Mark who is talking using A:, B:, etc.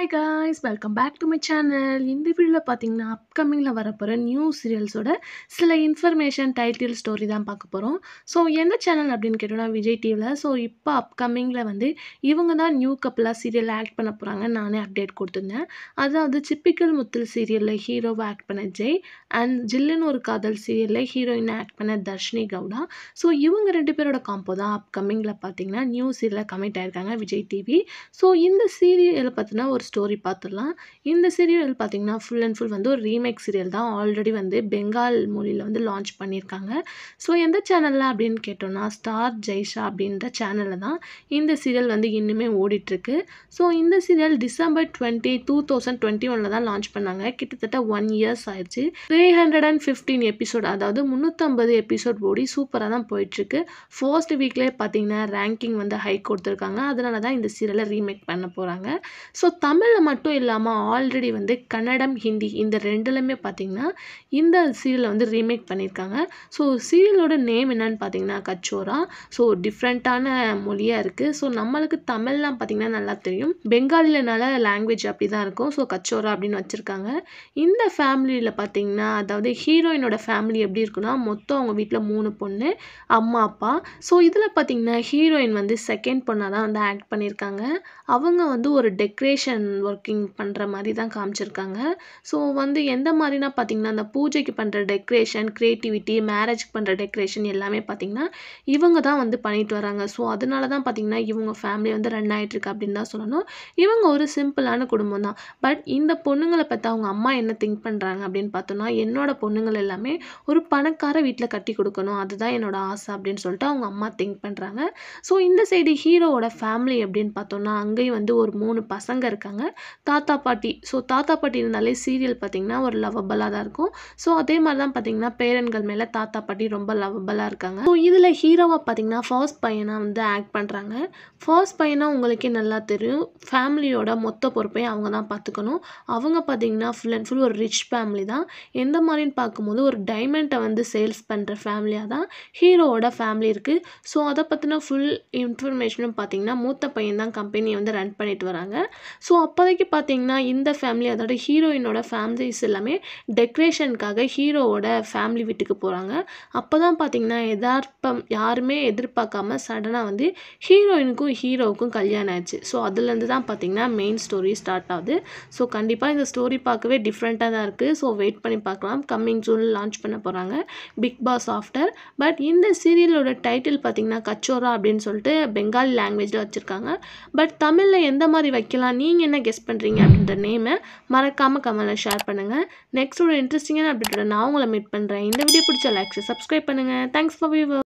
A: hi guys welcome back to my channel இந்த வீடியோவில் பார்த்தீங்கன்னா அப்கமிங்கில் வரப்போகிற நியூ சீரியல்ஸோட சில இன்ஃபர்மேஷன் டைட்டில் ஸ்டோரி தான் பார்க்க போகிறோம் ஸோ எந்த சேனல் அப்படின்னு கேட்டோம்னா விஜய் டிவியில் ஸோ இப்போ அப்கமிங்கில் வந்து இவங்க தான் நியூ கப்பலாக சீரியல் ஆக்ட் பண்ண போகிறாங்க நானே அப்டேட் கொடுத்துருந்தேன் அதாவது சிப்பிக்கல் முத்தில் சீரியலில் ஹீரோவை ஆக்ட் பண்ண ஜெய் அண்ட் ஜில்லுன்னு ஒரு காதல் சீரியலில் ஹீரோயினை ஆக்ட் பண்ண தர்ஷினி கவுடா ஸோ இவங்க ரெண்டு பேரோட காம்போ தான் அப்கமிங்கில் பார்த்தீங்கன்னா நியூ சீரியலில் கமிட் ஆயிருக்காங்க விஜய் டிவி ஸோ இந்த சீரியலை பற்றின ஒரு ஸ்டோரி பார்த்துடலாம் இந்த சீரியல் பார்த்தீங்கன்னா ஃபுல் அண்ட் ஃபுல் வந்து ஒரு ரீமேக் சீரியல் தான் ஆல்ரெடி வந்து பெங்கால் மொழியில் வந்து லான்ச் பண்ணியிருக்காங்க ஸோ எந்த சேனலில் அப்படின்னு கேட்டோம்னா ஸ்டார் ஜெய்ஷா அப்படின்ற சேனலில் தான் இந்த சீரியல் வந்து இன்னுமே ஓடிட்டுருக்கு ஸோ இந்த serial December twenty two thousand twenty ஒனில் தான் லான்ச் பண்ணாங்க கிட்டத்தட்ட ஒன் இயர்ஸ் ஆயிடுச்சு three hundred and fifteen episode அதாவது முந்நூற்றம்பது எபிசோட் ஓடி சூப்பராக தான் போயிட்டுருக்கு ஃபர்ஸ்ட் வீக்லேயே பார்த்தீங்கன்னா ரேங்கிங் வந்து ஹை கொடுத்துருக்காங்க அதனால தான் இந்த சீரியலை ரீமேக் பண்ண போகிறாங்க ஸோ தமிழில் மட்டும் இல்லாமல் ஆல்ரெடி வந்து கன்னடம் ஹிந்தி இந்த ரெண்டுலையுமே பார்த்தீங்கன்னா இந்த சீரியலை வந்து ரீமேக் பண்ணியிருக்காங்க ஸோ சீரியலோட நேம் என்னன்னு பார்த்தீங்கன்னா கச்சோரா ஸோ டிஃப்ரெண்ட்டான மொழியாக இருக்குது ஸோ நம்மளுக்கு தமிழ்லாம் பார்த்தீங்கன்னா நல்லா தெரியும் பெங்காலிலனால லாங்குவேஜ் அப்படி தான் இருக்கும் ஸோ கச்சோரா அப்படின்னு வச்சுருக்காங்க இந்த ஃபேமிலியில் பார்த்தீங்கன்னா அதாவது ஹீரோயினோட ஃபேமிலி எப்படி இருக்குன்னா மொத்தம் அவங்க வீட்டில் மூணு பொண்ணு அம்மா அப்பா ஸோ இதில் பார்த்தீங்கன்னா ஹீரோயின் வந்து செகண்ட் பொண்ணாக தான் வந்து ஆக்ட் பண்ணியிருக்காங்க அவங்க வந்து ஒரு டெக்கரேஷன் ஒர்க்கிங் பண்ணுற மாதிரி தான் காமிச்சிருக்காங்க ஸோ வந்து எந்த மாதிரினா பார்த்தீங்கன்னா அந்த பூஜைக்கு பண்ணுற டெக்கரேஷன் க்ரியேட்டிவிட்டி மேரேஜ்க்கு பண்ணுற டெக்கரேஷன் எல்லாமே பார்த்தீங்கன்னா இவங்க தான் வந்து பண்ணிட்டு வராங்க ஸோ அதனால தான் பார்த்தீங்கன்னா இவங்க ஃபேமிலி வந்து ரன் ஆகிட்டுருக்கு அப்படின்னு தான் சொல்லணும் இவங்க ஒரு சிம்பிளான குடும்பம் தான் பட் இந்த பொண்ணுங்களை பற்றி அவங்க அம்மா என்ன திங்க் பண்ணுறாங்க அப்படின்னு பார்த்தோன்னா என்னோட பொண்ணுங்கள் எல்லாமே ஒரு பணக்கார வீட்டில் கட்டி கொடுக்கணும் அதுதான் என்னோட ஆசை அப்படின்னு சொல்லிட்டு அவங்க அம்மா திங்க் பண்ணுறாங்க ஸோ இந்த சைடு ஹீரோவோட ஃபேமிலி அப்படின்னு பார்த்தோன்னா அங்கேயும் வந்து ஒரு மூணு பசங்க இருக்காங்க தாத்தா பாட்டி ஸோ தாத்தா பாட்டி இருந்தாலே சீரியல் பார்த்தீங்கன்னா ஒரு லவபலாக தான் இருக்கும் ஸோ அதே மாதிரி தான் பார்த்தீங்கன்னா பேரன்கள் மேலே தாத்தா பாட்டி ரொம்ப லவபலாக இருக்காங்க ஸோ இதில் ஹீரோவாக பார்த்தீங்கன்னா ஃபர்ஸ்ட் பையனாக வந்து ஆக்ட் பண்ணுறாங்க ஃபர்ஸ்ட் பையனாக உங்களுக்கே நல்லா தெரியும் ஃபேமிலியோட மொத்த பொறுப்பையும் அவங்க தான் பார்த்துக்கணும் அவங்க பார்த்தீங்கன்னா ஃபுல் அண்ட் ஃபுல் ஒரு ரிச் ஃபேமிலி தான் எந்த மாதிரின்னு பார்க்கும்போது ஒரு டைமண்டை வந்து சேல்ஸ் பண்ணுற ஃபேமிலியாக தான் ஹீரோவோட ஃபேமிலி இருக்குது ஸோ அதை பற்றின ஃபுல் இன்ஃபர்மேஷனும் பார்த்தீங்கன்னா மூத்த பையன் தான் கம்பெனியை வந்து ரன் பண்ணிட்டு வராங்க ஸோ அப்போதைக்கு பார்த்தீங்கன்னா இந்த ஃபேமிலி அதோட ஹீரோயினோட ஃபேமிலிஸ் எல்லாமே டெக்கரேஷனுக்காக ஹீரோவோட ஃபேமிலி வீட்டுக்கு போகிறாங்க அப்போ தான் பார்த்தீங்கன்னா எதார்த்தம் யாருமே எதிர்பார்க்காம சடனாக வந்து ஹீரோயினுக்கும் ஹீரோவுக்கும் கல்யாணம் ஆச்சு ஸோ அதுலேருந்து தான் பார்த்தீங்கன்னா மெயின் ஸ்டோரி ஸ்டார்ட் ஆகுது ஸோ கண்டிப்பாக இந்த ஸ்டோரி பார்க்கவே டிஃப்ரெண்ட்டாக தான் இருக்குது ஸோ வெயிட் பண்ணி பார்க்கலாம் கம்மிங் ஜூன் லான்ச் பண்ண போகிறாங்க பிக் பாஸ் ஆஃப்டர் பட் இந்த சீரியலோட டைட்டில் பார்த்தீங்கன்னா கச்சோரா அப்படின்னு சொல்லிட்டு பெங்காலி லாங்குவேஜில் வச்சுருக்காங்க பட் தமிழில் எந்த மாதிரி வைக்கலாம் நீங்கள் என்ன கெஸ் பண்ணுறீங்க அப்படின்ற நேமை மறக்காமல் கமெண்ட்டில் ஷேர் பண்ணுங்கள் நெக்ஸ்ட் ஒரு இன்ட்ரெஸ்டிங்கான அப்டேட்டோட நான் உங்களை மீட் பண்ணுறேன் இந்த வீடியோ பிடிச்ச லைக்ஸ் சப்ஸ்கிரைப் பண்ணுங்கள் தேங்க்ஸ் ஃபார் வியூவர்